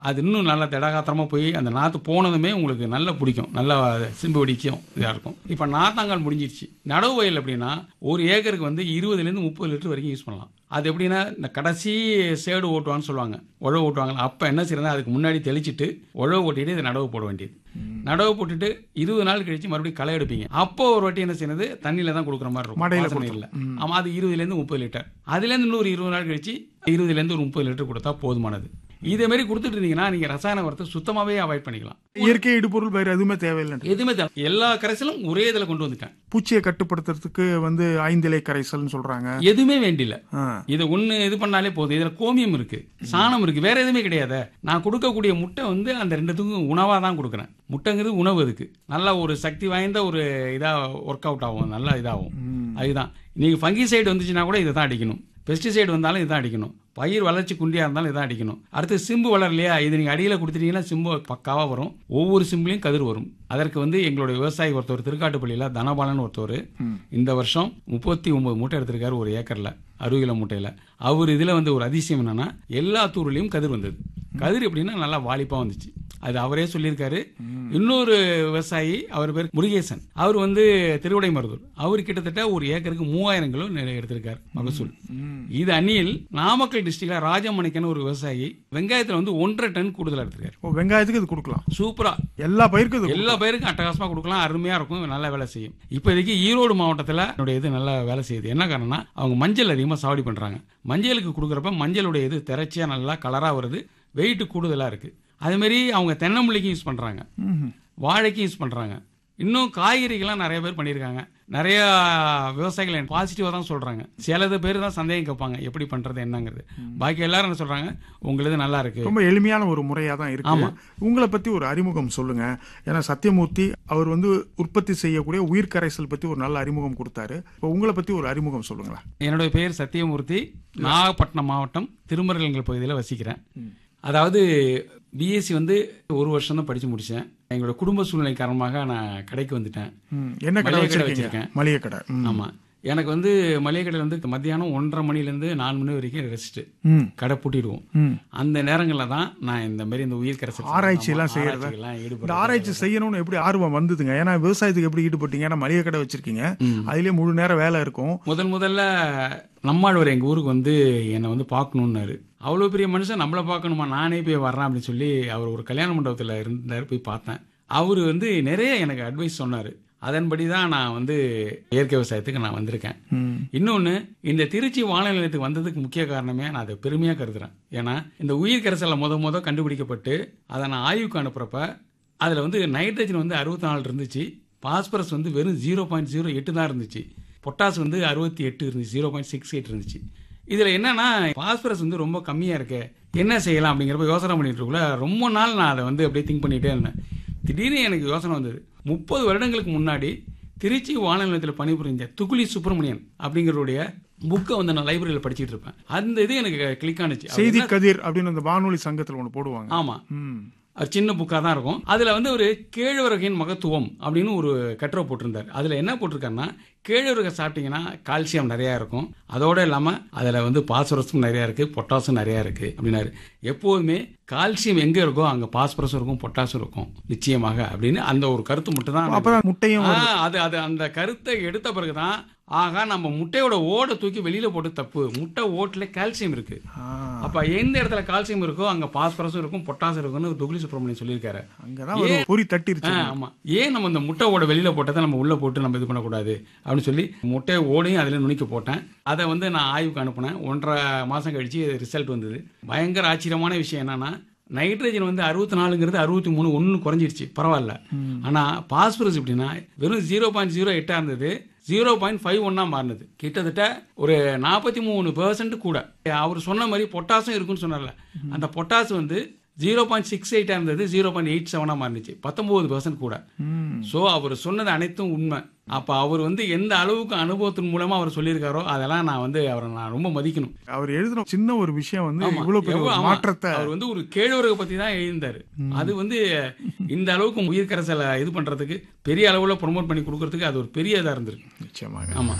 அது இன்னும் நல்லா திடகாத்திரமா போய் அந்த நாற்று போனதுமே உங்களுக்கு நல்லா பிடிக்கும் நல்லா சிம்பு வெடிக்கும் இதாக இருக்கும் இப்போ நாத்தாங்கால் முடிஞ்சிருச்சு நடவு வயல் எப்படின்னா ஒரு ஏக்கருக்கு வந்து இருபதுலேருந்து முப்பது லிட்டர் வரைக்கும் யூஸ் பண்ணலாம் அது எப்படின்னா இந்த கடைசி சேடு ஓட்டுவான்னு சொல்லுவாங்க உழவு ஓட்டுவாங்க அப்போ என்ன செய்யறதா அதுக்கு முன்னாடி தெளிச்சிட்டு உழவு ஓட்டிட்டு இதை நடவு போட வேண்டியது நடவு போட்டுட்டு இருபது நாள் கழிச்சு மறுபடியும் களை எடுப்பீங்க அப்போ ஒரு வாட்டி என்ன செய்யறது தண்ணியில தான் கொடுக்குற மாதிரி இருக்கும் மடையில வாசனை இல்ல ஆமா அது இருபதுலேருந்து முப்பது லிட்டர் அதுலேருந்து இன்னொரு இருபது நாள் கழிச்சு இருபதுலேருந்து ஒரு முப்பது லிட்டர் கொடுத்தா போதுமானது இதே மாதிரி கொடுத்துட்டு இருந்தீங்கன்னா நீங்க ரசாயன உரத்தை சுத்தமாவே அவாய்ட் பண்ணிக்கலாம் இயற்கை இடுபொருள் வேறு எதுவுமே தேவையில்லை எதுவுமே தேவை- எல்லா கரைசலும் ஒரே இதில் கொண்டு வந்துட்டேன் பூச்சியை கட்டுப்படுத்துறதுக்கு வந்து ஐந்திலை கரைசல்னு சொல்றாங்க எதுவுமே வேண்டியில்ல ஆ. இதை ஒண்ணு இது பண்ணாலே போதும் இதுல கோமியம் இருக்கு சாணம் இருக்கு வேற எதுவுமே கிடையாது நான் கொடுக்கக்கூடிய முட்டை வந்து அந்த ரெண்டுத்துக்கும் உணவா தான் கொடுக்குறேன் முட்டைங்கிறது உணவு இதுக்கு நல்லா ஒரு சக்தி வாய்ந்த ஒரு இதா ஒர்க் அவுட் ஆகும் நல்லா இதாகும் அதுதான் நீங்க ஃபங்கி சைடு வந்துச்சுன்னா கூட இதை தான் அடிக்கணும் பெஸ்டிசைடு வந்தாலும் இதான் அடிக்கணும் பயிர் வளர்ச்சி குண்டியா இருந்தாலும் இதான் அடிக்கணும் அடுத்து சிம்பு வளரலையா இது நீங்க அடியில கொடுத்துட்டீங்கன்னா சிம்பு பக்காவா வரும் ஒவ்வொரு சிம்புலையும் கதிர் வரும் அதற்கு வந்து எங்களுடைய விவசாயி ஒருத்தர் திருக்காட்டுப்பள்ளியில தனபாலன் ஒருத்தர் இந்த வருஷம் முப்பத்தி ஒன்பது மூட்டை எடுத்திருக்காரு ஒரு ஏக்கர்ல அறுபது கிலோ மூட்டையில அவர் இதுல வந்து ஒரு அதிசயம் என்னன்னா எல்லா தூர்லையும் கதிர் வந்தது கதிர் எப்படின்னா நல்லா வாலிப்பா வந்துச்சு அது அவரே சொல்லியிருக்காரு இன்னொரு விவசாயி அவர் பேர் முருகேசன் அவர் வந்து திருவிடை மருதூர் அவர் கிட்டத்தட்ட ஒரு ஏக்கருக்கு மூவாயிரம் கிலோ நெ- எடுத்திருக்காரு மகசூல் இது அந்நியில் நாமக்கல் டிஸ்ட்ரிக்ட்ல ராஜமணிக்கன் ஒரு விவசாயி வெங்காயத்துல வந்து ஒன்றரை டன் கூடுதலா எடுத்திருக்காரு ஓ வெங்காயத்துக்கு இது கொடுக்கலாம் சூப்பரா எல்லா பயிருக்கும் இது எல்லா பேருக்கும் அட்டகாசமா கொடுக்கலாம் அருமையா இருக்கும் நல்லா வேலை செய்யும் இப்போதைக்கு ஈரோடு மாவட்டத்துல என்னுடைய இது நல்லா வேலை செய்யுது என்ன காரணம்னா அவங்க மஞ்சள் அதிகமா சாவடி பண்றாங்க மஞ்சளுக்கு கொடுக்குறப்ப மஞ்சளுடைய இது திரைச்சியா நல்லா கலரா வருது வெயிட் கூடுதலா இருக்கு அதே மாதிரி அவங்க தென்னம்பிள்ளைக்கும் யூஸ் பண்றாங்க வாழைக்கும் யூஸ் பண்றாங்க இன்னும் காய்கறிகள்லாம் நிறைய பேர் பண்ணியிருக்காங்க நிறைய விவசாயிகள் பாசிட்டிவாக தான் சொல்றாங்க சிலது பேர் தான் சந்தேகம் கேட்பாங்க எப்படி பண்றது என்னங்கிறது பாக்கி எல்லாரும் என்ன சொல்றாங்க உங்களுது நல்லா இருக்கு ரொம்ப எளிமையான ஒரு முறையா தான் இருக்கு உங்களை பத்தி ஒரு அறிமுகம் சொல்லுங்க ஏன்னா சத்யமூர்த்தி அவர் வந்து உற்பத்தி செய்யக்கூடிய உயிர் கரைசல் பத்தி ஒரு நல்ல அறிமுகம் கொடுத்தாரு இப்போ உங்களை பத்தி ஒரு அறிமுகம் சொல்லுங்களேன் என்னுடைய பெயர் சத்தியமூர்த்தி நாகப்பட்டினம் மாவட்டம் திருமருகல் பகுதியில் வசிக்கிறேன் அதாவது பிஎஸ்சி வந்து ஒரு வருஷம் தான் படிச்சு முடிச்சேன் எங்களோட குடும்ப சூழ்நிலை காரணமாக நான் கடைக்கு வந்துட்டேன் ம், என்ன கடை மளிகை கடை வச்சிருக்கீங்க வச்சிருக்கேன். மளிகை கடை ம். ஆமா எனக்கு வந்து மளிகை கடையில் வந்து மத்தியானம் ஒன்றரை மணிலேருந்து நாலு மணி வரைக்கும் ரெஸ்ட் ம் கடை பூட்டிடுவோம் ம். அந்த நேரங்களில் தான் நான் இந்த மாதிரி இந்த உயிர் கரைசல் ஆராய்ச்சி எல்லாம் செய்யறதா? ஆராய்ச்சிகள்லாம் இந்த ஈடுபடுறேன் ஆராய்ச்சி செய்யணும்னு எப்படி ஆர்வம் வந்ததுங்க ஏன்னா விவசாயத்துக்கு எப்படி ஈடுபட்டீங்க ஏன்னா மளிகை கடை வச்சிருக்கீங்க அதுலயே முழு நேரம் வேலை இருக்கும் முதல் முதல்ல நம்மாழ்வார் எங்கள் ஊருக்கு வந்து என்னை வந்து பார்க்கணுன்னாரு அவ்வளோ பெரிய மனுஷன் நம்மளை பார்க்கணுமா நானே போய் வர்றேன் அப்படின்னு சொல்லி அவர் ஒரு கல்யாண மண்டபத்தில் இருந்தார் போய் பார்த்தேன் அவர் வந்து நிறைய எனக்கு அட்வைஸ் சொன்னார் அதன்படி தான் நான் வந்து இயற்கை விவசாயத்துக்கு நான் வந்திருக்கேன் ம். இன்னொன்று இந்த திருச்சி வானிலை நிலையத்துக்கு வந்ததுக்கு முக்கிய காரணமே நான் அதை பெருமையாக கருதுறேன் ஏன்னா இந்த உயிர் கரைசலை முத முத கண்டுபிடிக்கப்பட்டு அதை நான் ஆய்வுக்கு அனுப்புறப்ப அதில் வந்து நைட்ரஜன் வந்து அறுபத்தி நாலு இருந்துச்சு பாஸ்பரஸ் வந்து வெறும் ஜீரோ பாயிண்ட் ஜீரோ எட்டு தான் இருந்துச்சு பொட்டாஸ் வந்து அறுபத்தி எட்டு இருந்துச்சு ஜீரோ பாயிண்ட் சிக்ஸ் எயிட் இருந்துச்சு இதில் என்னன்னா பாஸ்பரஸ் வந்து ரொம்ப கம்மியாக இருக்கு என்ன செய்யலாம் அப்படிங்கிறப்ப யோசனை பண்ணிட்டு இருக்கக்குள்ள ரொம்ப நாள் நான் அதை வந்து அப்படியே திங்க் பண்ணிட்டே இருந்தேன் திடீர்னு எனக்கு யோசனை வந்தது முப்பது வருடங்களுக்கு முன்னாடி திருச்சி வானொலி நிலையத்தில் பணிபுரிஞ்ச துகுலி சுப்பிரமணியன் அப்படிங்கிறவருடைய புக்கை வந்து நான் லைப்ரரியில் படிச்சிட்டு இருப்பேன் அந்த இது எனக்கு கிளிக் ஆனிச்சு அவர் செய்தி என்ன- கதிர் அப்படின்னு அந்த வானொலி சங்கத்துல ஒண்ணு போடுவாங்க ஆமா ம். அது சின்ன புக்காக தான் இருக்கும் அதில் வந்து ஒரு கேழ்வரகின் மகத்துவம் அப்படின்னு ஒரு கட்டுரை போட்டிருந்தார் அதில் என்ன போட்டிருக்காருன்னா கேழ்வரகை சாப்பிட்டீங்கன்னா கால்சியம் நிறையா இருக்கும் அதோட இல்லாமல் அதில் வந்து பாஸ்பரஸும் நிறையா இருக்குது பொட்டாசும் நிறையா இருக்குது அப்படின்னாரு எப்போதுமே கால்சியம் எங்கே இருக்கோ அங்கே பாஸ்பரஸும் இருக்கும் பொட்டாசும் இருக்கும் நிச்சயமாக அப்படின்னு அந்த ஒரு கருத்து மட்டும் தான் அப்பதான் முட்டையும் ஆ, அது அது அந்த கருத்தை எடுத்த பிறகுதான் ஆகா நம்ம முட்டையோட ஓடை தூக்கி வெளியில போட்டு தப்பு முட்டை ஓட்டுல கால்சியம் இருக்கு ஆ, அப்ப எந்த இடத்துல கால்சியம் இருக்கோ அங்க பாஸ்பரஸும் இருக்கும் பொட்டாசும் இருக்கும்னு துகுலி சுப்பிரமணியன் சொல்லியிருக்காரு அங்கதான் ஒரு பொறி தட்டிருச்சு ஆ, ஆமா ஏன் நம்ம இந்த முட்டை ஓட வெளியில போட்டதை நம்ம உள்ள போட்டு நம்ம இது பண்ணக்கூடாது அப்படின்னு சொல்லி முட்டை ஓடையும் அதுல நுனிக்க போட்டேன் அதை வந்து நான் ஆய்வுக்கு அனுப்புனேன் ஒன்றரை மாசம் கழிச்சு ரிசல்ட் வந்தது பயங்கர ஆச்சரியமான விஷயம் என்னன்னா நைட்ரஜன் வந்து அறுபத்தி நாலுங்கிறது அறுபத்தி மூணு ஒன்று குறைஞ்சிருச்சு பரவாயில்ல ஆனா பாஸ்பரஸ் எப்படின்னா வெறும் ஜீரோ பாயிண்ட் ஜீரோ எட்டா இருந்தது ஜீரோ பாயிண்ட் ஃபைவ் ஒன்னா மாறினது கிட்டத்தட்ட ஒரு நாற்பத்தி மூணு பெர்சன்ட் கூட அவர் சொன்ன மாதிரி பொட்டாசும் இருக்குன்னு சொன்னார்ல அந்த பொட்டாசு வந்து ஜீரோ பாயிண்ட் சிக்ஸ் எயிட்டா இருந்தது ஜீரோ பாயிண்ட் எயிட் செவனா மாறினுச்சு பத்தொன்பது பெர்சன்ட் கூட ம். ஸோ அவர் சொன்னது அனைத்தும் உண்மை அப்போ அவர் வந்து எந்த அளவுக்கு அனுபவத்தின் மூலமா அவர் சொல்லியிருக்காரோ அதெல்லாம் நான் வந்து அவரை நான் ரொம்ப மதிக்கணும் அவர் எழுதின சின்ன ஒரு விஷயம் வந்து ஆமா. இவ்வளவு பெரிய எவ்வளவு- ஒரு ஆமா. மாற்றத்தை அவர் வந்து ஒரு கேழ்வரகு பத்தி தான் எழுதியிருந்தாரு அது வந்து இந்த அளவுக்கு உயிர் கரைசலை இது பண்றதுக்கு பெரிய அளவுல ப்ரொமோட் பண்ணி கொடுக்கறதுக்கு அது ஒரு பெரிய இதா இருந்திருக்கு நிச்சயமாக ஆமா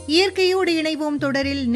இயற்கையோடு இணைவோம் தொடரில்